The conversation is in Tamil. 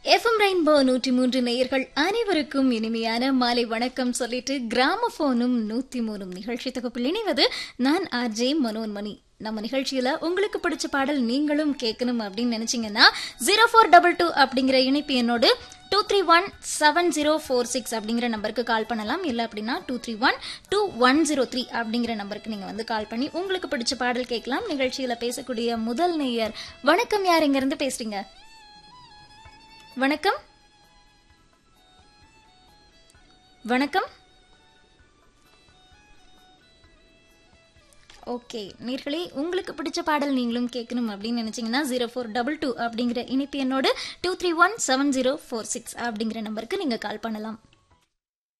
எஃப்எம் ரெயின்போ நூற்றி மூன்று நேயர்கள் அனைவருக்கும் இனிமையான மாலை வணக்கம் சொல்லிட்டு கிராமபோனும் நூத்தி மூணும் நிகழ்ச்சி தொகுப்பில் இணைவது நான் ஆர்ஜே மனோன்மணி நம்ம நிகழ்ச்சியில உங்களுக்கு பிடிச்ச பாடல் நீங்களும் கேட்கணும் அப்படின்னு நினைச்சீங்கன்னா ஜீரோ ஃபோர் டபுள் டூ அப்படிங்கிற இணைப்பு என்னோடு two three one seven zero four six அப்படிங்கிற நம்பருக்கு கால் பண்ணலாம் இல்லை அப்படின்னா two three one two one zero three அப்படிங்கிற நம்பருக்கு நீங்கள் வந்து கால் பண்ணி உங்களுக்கு பிடிச்ச பாடல் கேட்கலாம் நிகழ்ச்சியில் பேசக்கூடிய முதல் நேயர் வணக்கம் யார் இருந்து பேசுறீங்க வணக்கம் வணக்கம் ஓகே நேர்களே உங்களுக்கு பிடிச்ச பாடல் நீங்களும் கேட்கணும் அப்படின்னு நினைச்சீங்கன்னா ஜீரோ ஃபோர் டபுள் டூ அப்படிங்கிற இணைப்பு என்னோடு two three one seven zero four six அப்படிங்கிற நம்பருக்கு நீங்கள் கால் பண்ணலாம்